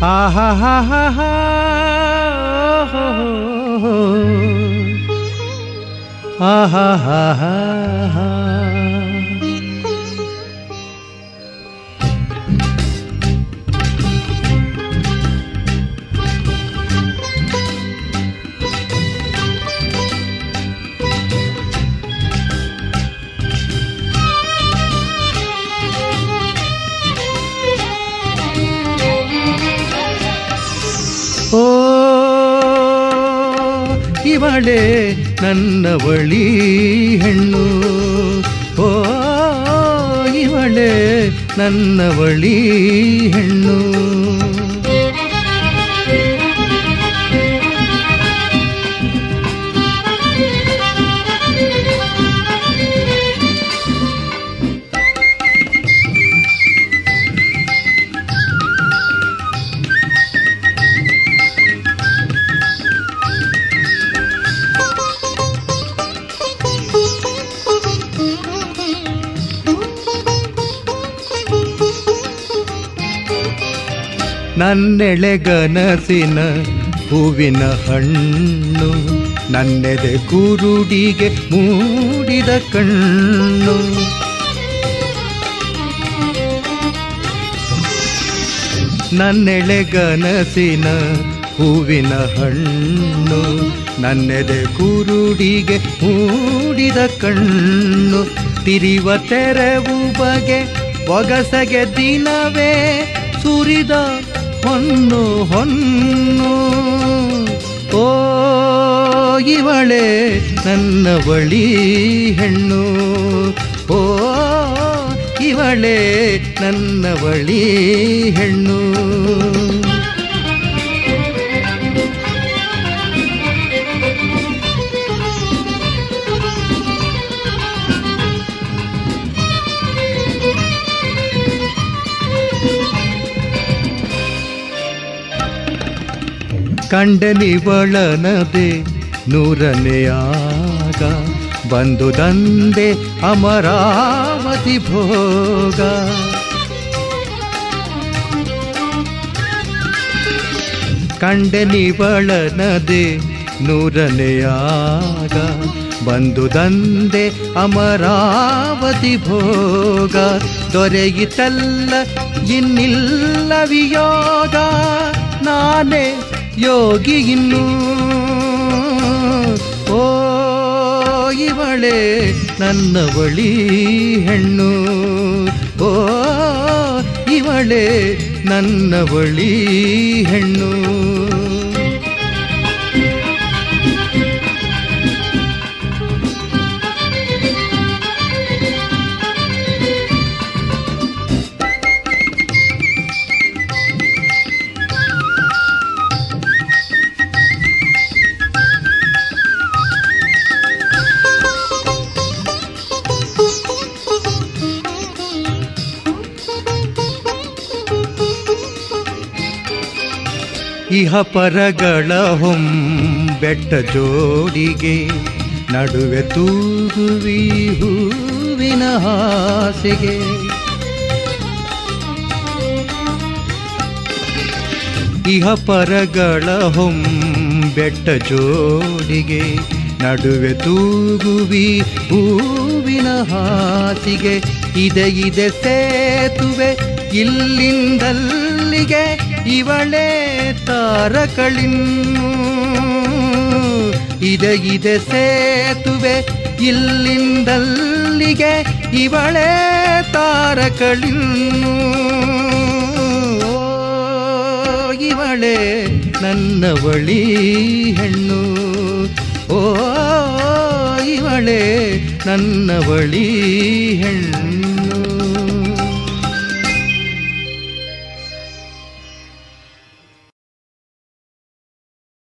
ಆಹಾ ಹಾ ಹಾ ಹಾ ಆಹಾ ಹಾ ಹಾ ಹಾ ಓ ಇವಳೆ ನನ್ನ ಬಳಿ ಹೆಣ್ಣು ಓ ಇವಳೆ ನನ್ನ ಬಳಿ ಹೆಣ್ಣು ನನ್ನೆಳೆಗನಸಿನ ಹೂವಿನ ಹಣ್ಣು ನನ್ನೆದೆ ಕುರುಡಿಗೆ ಮೂಡಿದ ಕಣ್ಣು ನನ್ನೆಳೆಗನಸಿನ ಹೂವಿನ ಹಣ್ಣು ನನ್ನೆದೆ ಕುರುಡಿಗೆ ಮೂಡಿದ ಕಣ್ಣು ತಿರಿವ ತೆರವು ಬಗೆ ಒಗಸಗೆ ದಿನವೇ ಸುರಿದ ಹೊನ್ನು ಹೊನ್ನು ಓ ಇವಳೆ ನನ್ನ ಬಳಿ ಹೆಣ್ಣು ಓ ಇವಳೆ ನನ್ನ ಬಳಿ ಹೆಣ್ಣು ಕಂಡನಿವಳನದೆ ನೂರನೆಯಾಗ ಬಂದು ದಂದೆ ಅಮರಾವತಿ ಭೋಗ ಕಂಡನಿವಳನದೆ ನೂರನೆಯಾಗ ಬಂದು ದಂದೆ ಅಮರಾವತಿ ಭೋಗ ದೊರೆಯಿತಲ್ಲ ಇನ್ನಿಲ್ಲ ವಿಯೋಗ ನಾನೇ ಯೋಗಿ ಇನ್ನು ಓ ಇವಳೆ ನನ್ನ ಬಳಿ ಹೆಣ್ಣು ಓ ಇವಳೆ ನನ್ನ ಬಳಿ ಹೆಣ್ಣು ಇಹ ಪರಗಳ ಹೊಂಬೆಟ್ಟ ಜೋಡಿಗೆ ನಡುವೆ ತೂಗುವಿ ಹೂವಿನ ಹಾಸಿಗೆ ಇಹ ಪರಗಳ ಹೊಂಬೆಟ್ಟ ಜೋಡಿಗೆ ನಡುವೆ ತೂಗುವಿ ಹೂವಿನ ಹಾಸಿಗೆ ಇದೆ ಇದೆ ಸೇತುವೆ ಇಲ್ಲಿಂದಲ್ಲಿಗೆ ಇವಳೇ ತಾರಕಳಿನ್ನು ಇದೆ ಇದೆ ಸೇತುವೆ ಇಲ್ಲಿಂದಲ್ಲಿಗೆ ಇವಳೇ ತಾರಕಳಿನ್ನು ಓ, ಇವಳೇ ನನ್ನ ಬಳಿ ಹೆಣ್ಣು ಓ ಇವಳೇ ನನ್ನ ಬಳಿ ಹೆಣ್ಣು